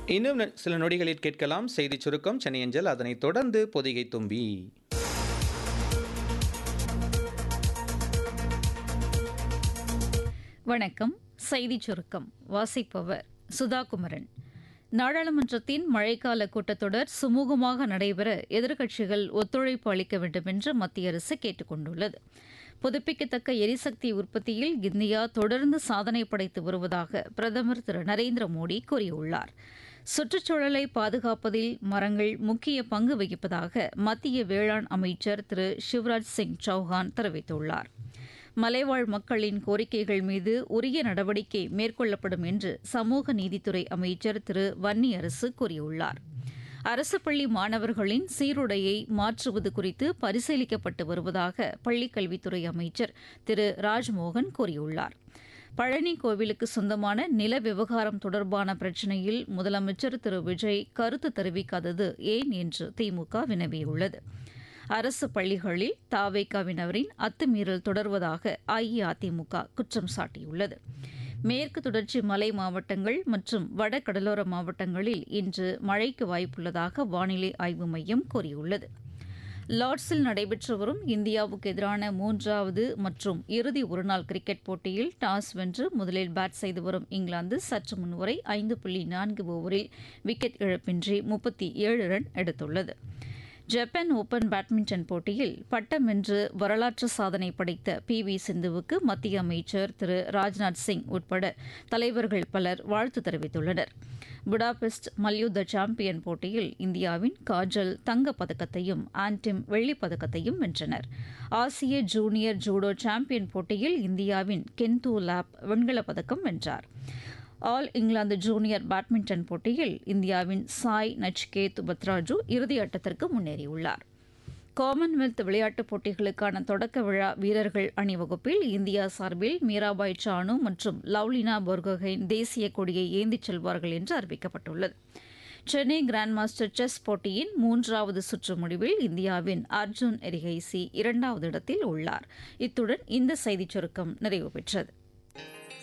இன்னும் ந- சில நொடிகளில் கேட்கலாம் செய்திச் சுருக்கம் சென்னை அஞ்சல் அதனைத் தொடர்ந்து பொதிகை தும்பி வணக்கம் செய்திச் சுருக்கம் வாசிப்பவர் சுதா குமரன் நாடாளுமன்றத்தின் மழைக்கால கூட்டத்தொடர் சுமூகமாக நடைபெற எதிர்க்கட்சிகள் ஒத்துழைப்பு அளிக்க வேண்டும் என்று மத்திய அரசு கேட்டுக் கொண்டுள்ளது புதுப்பிக்கத்தக்க எரிசக்தி உற்பத்தியில் இந்தியா தொடர்ந்து சாதனை படைத்து வருவதாக பிரதமர் திரு நரேந்திர மோடி கூறியுள்ளார் சுற்றுச்சூழலை பாதுகாப்பதில் மரங்கள் முக்கிய பங்கு வகிப்பதாக மத்திய வேளாண் அமைச்சர் திரு சிவராஜ் சிங் சௌஹான் தெரிவித்துள்ளார் மலைவாழ் மக்களின் கோரிக்கைகள் மீது உரிய நடவடிக்கை மேற்கொள்ளப்படும் என்று சமூக நீதித்துறை அமைச்சர் திரு வன்னி அரசு கூறியுள்ளார் அரசு பள்ளி மாணவர்களின் சீருடையை மாற்றுவது குறித்து பரிசீலிக்கப்பட்டு வருவதாக பள்ளிக்கல்வித்துறை அமைச்சர் திரு ராஜ்மோகன் கூறியுள்ளார் பழனி கோவிலுக்கு சொந்தமான நில விவகாரம் தொடர்பான பிரச்சினையில் முதலமைச்சர் திரு விஜய் கருத்து தெரிவிக்காதது ஏன் என்று திமுக வினவியுள்ளது அரசு பள்ளிகளில் தாவேகாவினரின் அத்துமீறல் தொடர்வதாக அஇஅதிமுக குற்றம் சாட்டியுள்ளது மேற்கு தொடர்ச்சி மலை மாவட்டங்கள் மற்றும் வட கடலோர மாவட்டங்களில் இன்று மழைக்கு வாய்ப்புள்ளதாக வானிலை ஆய்வு மையம் கூறியுள்ளது லார்ட்ஸில் நடைபெற்று வரும் இந்தியாவுக்கு எதிரான மூன்றாவது மற்றும் இறுதி ஒருநாள் கிரிக்கெட் போட்டியில் டாஸ் வென்று முதலில் பேட் செய்து வரும் இங்கிலாந்து சற்று முன்வரை ஐந்து புள்ளி நான்கு ஓவரில் விக்கெட் இழப்பின்றி முப்பத்தி ஏழு ரன் எடுத்துள்ளது ஜப்பான் ஓபன் பேட்மிண்டன் போட்டியில் பட்டம் வென்று வரலாற்று சாதனை படைத்த பி வி சிந்துவுக்கு மத்திய அமைச்சர் திரு ராஜ்நாத் சிங் உட்பட தலைவர்கள் பலர் வாழ்த்து தெரிவித்துள்ளனர் புடாபெஸ்ட் மல்யுத்த சாம்பியன் போட்டியில் இந்தியாவின் காஜல் தங்கப் பதக்கத்தையும் ஆன்டிம் வெள்ளிப் பதக்கத்தையும் வென்றனர் ஆசிய ஜூனியர் ஜூடோ சாம்பியன் போட்டியில் இந்தியாவின் கென்து லாப் வெண்கலப் பதக்கம் வென்றார் ஆல் இங்கிலாந்து ஜூனியர் பேட்மிண்டன் போட்டியில் இந்தியாவின் சாய் நச்கேத் பத்ராஜு இறுதியாட்டத்திற்கு முன்னேறியுள்ளார் காமன்வெல்த் விளையாட்டுப் போட்டிகளுக்கான தொடக்க விழா வீரர்கள் அணிவகுப்பில் இந்தியா சார்பில் மீராபாய் சானு மற்றும் லவ்லினா பொர்கோஹைன் தேசிய கொடியை ஏந்திச் செல்வார்கள் என்று அறிவிக்கப்பட்டுள்ளது சென்னை கிராண்ட் மாஸ்டர் செஸ் போட்டியின் மூன்றாவது சுற்று முடிவில் இந்தியாவின் அர்ஜுன் எரிகைசி இரண்டாவது இடத்தில் உள்ளார் இத்துடன் இந்த செய்திச் சுருக்கம் நிறைவு பெற்றது